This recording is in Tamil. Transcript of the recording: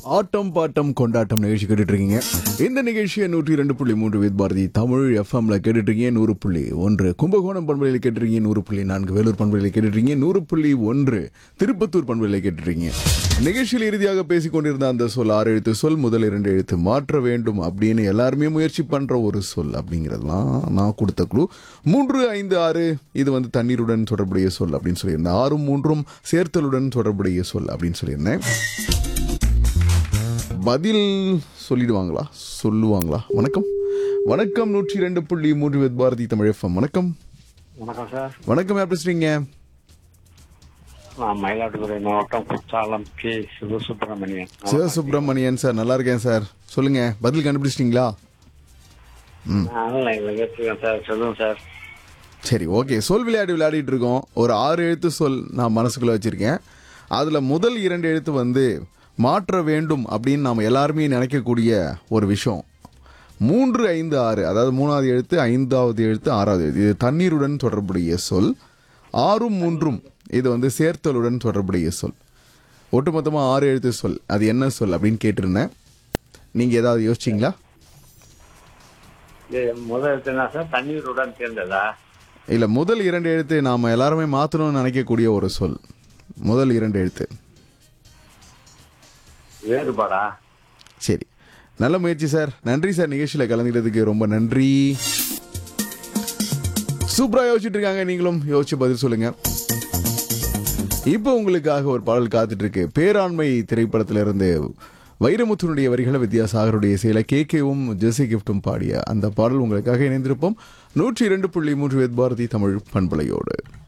ஆட்டம் பாட்டம் கொண்டாட்டம் நிகழ்ச்சி கேட்டுட்டு இருக்கீங்க இந்த நிகழ்ச்சியை நூற்றி ரெண்டு புள்ளி மூன்று வித் பாரதி தமிழ் எஃப்எம்ல கேட்டுட்டு இருக்கீங்க நூறு புள்ளி ஒன்று கும்பகோணம் பண்பலையில் கேட்டுருக்கீங்க நூறு புள்ளி நான்கு வேலூர் பண்பலையில் கேட்டுட்டு இருக்கீங்க நூறு புள்ளி ஒன்று திருப்பத்தூர் பண்பலையில் கேட்டுட்டு இருக்கீங்க நிகழ்ச்சியில் இறுதியாக பேசிக் கொண்டிருந்த அந்த சொல் ஆறு எழுத்து சொல் முதல் இரண்டு எழுத்து மாற்ற வேண்டும் அப்படின்னு எல்லாருமே முயற்சி பண்ற ஒரு சொல் அப்படிங்கிறதுலாம் நான் கொடுத்த குழு மூன்று ஐந்து ஆறு இது வந்து தண்ணீருடன் தொடர்புடைய சொல் அப்படின்னு சொல்லியிருந்தேன் ஆறும் மூன்றும் சேர்த்தலுடன் தொடர்புடைய சொல் அப்படின்னு சொல்லியிருந்தேன் பதில் சொல்லிடுவாங்களா சொல்லுவாங்களா வணக்கம் வணக்கம் நூற்றி ரெண்டு புள்ளி மூன்று வித் பாரதி தமிழ் எஃப்எம் வணக்கம் வணக்கம் சார் வணக்கம் யார் பேசுறீங்க நான் மயிலாடுதுறை மாவட்டம் குற்றாலம் கே சிவசுப்பிரமணியன் சிவசுப்பிரமணியன் சார் நல்லா இருக்கேன் சார் சொல்லுங்க பதில் கண்டுபிடிச்சிட்டீங்களா ஆன்லைன்ல கேட்டிருக்கேன் சார் சொல்லுங்க சார் சரி ஓகே சொல் விளையாட்டு விளையாடிட்டு இருக்கோம் ஒரு ஆறு எழுத்து சொல் நான் மனசுக்குள்ள வச்சிருக்கேன் அதுல முதல் இரண்டு எழுத்து வந்து மாற்ற வேண்டும் அப்படின்னு நாம எல்லாருமே நினைக்கக்கூடிய ஒரு விஷயம் மூன்று ஐந்து ஆறு அதாவது மூணாவது எழுத்து ஐந்தாவது எழுத்து ஆறாவது எழுத்து இது தண்ணீருடன் தொடர்புடைய சொல் ஆறும் மூன்றும் இது வந்து சேர்த்தலுடன் தொடர்புடைய சொல் ஒட்டுமொத்தமா ஆறு எழுத்து சொல் அது என்ன சொல் அப்படின்னு கேட்டிருந்தேன் நீங்க ஏதாவது யோசிச்சிங்களா இது முதல் எழுத்து என்ன சார் தண்ணீருடன் சேர்ந்ததா இல்ல முதல் இரண்டு எழுத்து நாம எல்லாருமே மாத்தணும்னு நினைக்கக்கூடிய ஒரு சொல் முதல் இரண்டு எழுத்து வேறுபாடா சரி நல்ல முயற்சி சார் நன்றி சார் நிகழ்ச்சியில கலந்துக்கிறதுக்கு ரொம்ப நன்றி சூப்பரா யோசிச்சுட்டு இருக்காங்க நீங்களும் யோசிச்சு பதில் சொல்லுங்க இப்போ உங்களுக்காக ஒரு பாடல் காத்துட்டு இருக்கு பேராண்மை திரைப்படத்திலிருந்து வைரமுத்துனுடைய வரிகளை வித்யாசாகருடைய இசையில கே கேவும் ஜெசி கிஃப்டும் பாடிய அந்த பாடல் உங்களுக்காக இணைந்திருப்போம் நூற்றி இரண்டு புள்ளி மூன்று வேத் பாரதி தமிழ் பண்பலையோடு